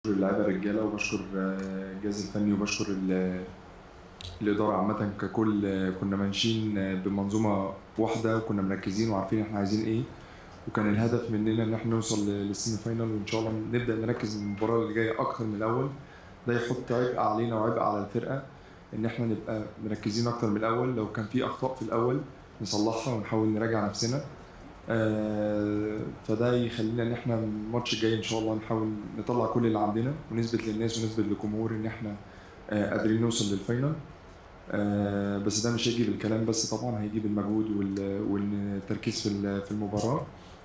اللعيبه الرجاله وبشكر آه، الجهاز الفني وبشكر ال- الاداره عامه ككل آه، كنا ماشيين آه، بمنظومه واحده وكنا مركزين وعارفين احنا عايزين ايه وكان الهدف مننا ان احنا نوصل ل- للسيمي فاينال وان شاء الله نبدا نركز المباراه اللي جايه اكتر من الاول ده يحط عبء علينا وعبء على الفرقه ان احنا نبقى مركزين اكتر من الاول لو كان في اخطاء في الاول نصلحها ونحاول نراجع نفسنا آه، فده يخلينا ان احنا الماتش الجاي ان شاء الله نحاول نطلع كل اللي عندنا ونثبت للناس ونثبت للجمهور ان احنا آه، قادرين نوصل للفاينل آه، بس ده مش هيجي بالكلام بس طبعا هيجي بالمجهود وال- والتركيز في ال- في المباراه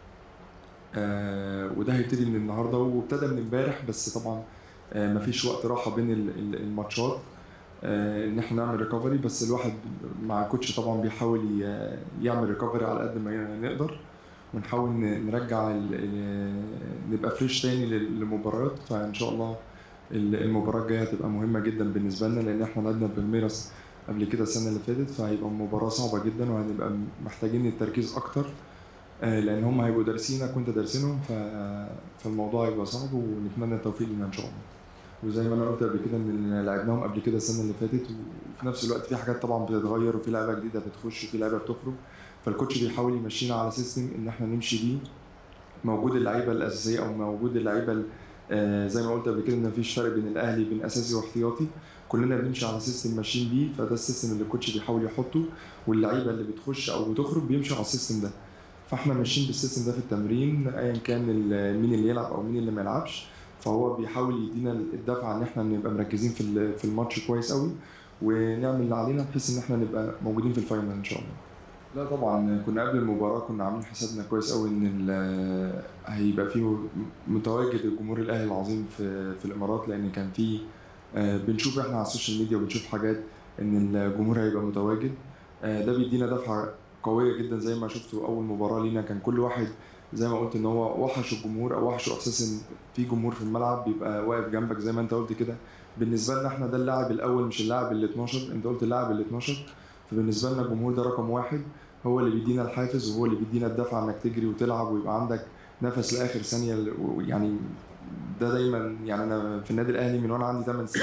آه، وده هيبتدي من النهارده وابتدى من امبارح بس طبعا آه، مفيش وقت راحه بين ال- ال- الماتشات آه، ان احنا نعمل ريكفري بس الواحد مع الكوتش طبعا بيحاول ي- يعمل ريكفري على قد ما نقدر ونحاول ن- نرجع ال- ال- نبقى فريش تاني لل- للمباريات فان شاء الله ال- المباراه الجايه هتبقى مهمه جدا بالنسبه لنا لان احنا لعبنا بالميراس قبل كده السنه اللي فاتت فهيبقى مباراه صعبه جدا وهنبقى محتاجين التركيز اكتر آه، لان هم هيبقوا دارسينك وانت دارسينهم ف- فالموضوع هيبقى صعب ونتمنى التوفيق لنا ان شاء الله وزي ما انا قلت قبل كده ان لعبناهم قبل كده السنه اللي فاتت وفي نفس الوقت في حاجات طبعا بتتغير وفي لعيبه جديده بتخش وفي لعيبه بتخرج فالكوتش بيحاول يمشينا على سيستم ان احنا نمشي بيه موجود اللعيبه الاساسيه او موجود اللعيبه ال- آه، زي ما قلت قبل كده ان مفيش فرق بين الاهلي بين اساسي واحتياطي كلنا بنمشي على سيستم ماشيين بيه فده السيستم اللي الكوتش بيحاول يحطه واللعيبه اللي بتخش او بتخرج بيمشوا على السيستم ده فاحنا ماشيين بالسيستم ده في التمرين ايا كان ال- مين اللي يلعب او مين اللي ما يلعبش فهو بيحاول يدينا الدفعه ان احنا نبقى مركزين في ال- في الماتش كويس قوي ونعمل اللي علينا بحيث ان احنا نبقى موجودين في الفاينل ان شاء الله لا طبعا كنا قبل المباراه كنا عاملين حسابنا كويس قوي ان ال- هيبقى في متواجد الجمهور الاهلي العظيم في في الامارات لان كان في آه، بنشوف احنا على السوشيال ميديا وبنشوف حاجات ان الجمهور هيبقى متواجد آه، ده بيدينا دفعه قويه جدا زي ما شفتوا اول مباراه لينا كان كل واحد زي ما قلت ان هو وحش الجمهور او وحش احساس ان في جمهور في الملعب بيبقى واقف جنبك زي ما انت قلت كده بالنسبه لنا احنا ده اللاعب الاول مش اللاعب ال 12 انت قلت اللاعب ال 12 فبالنسبه لنا الجمهور ده رقم واحد هو اللي بيدينا الحافز وهو اللي بيدينا الدفعه انك تجري وتلعب ويبقى عندك نفس لاخر ثانيه يعني ده دايما يعني انا في النادي الاهلي من وانا عندي 8 سنين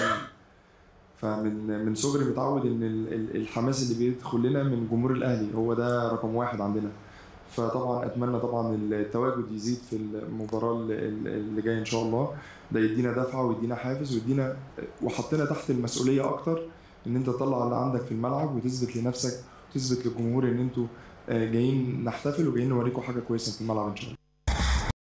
فمن من صغري متعود ان ال- ال- الحماس اللي بيدخل لنا من جمهور الاهلي هو ده رقم واحد عندنا فطبعا اتمنى طبعا التواجد يزيد في المباراه اللي- اللي جايه ان شاء الله ده يدينا دفعه ويدينا حافز ويدينا وحطينا تحت المسؤوليه اكتر ان انت تطلع اللي عندك في الملعب وتثبت لنفسك وتثبت للجمهور ان انتوا آه، جايين نحتفل وجايين نوريكم حاجه كويسه في الملعب ان شاء الله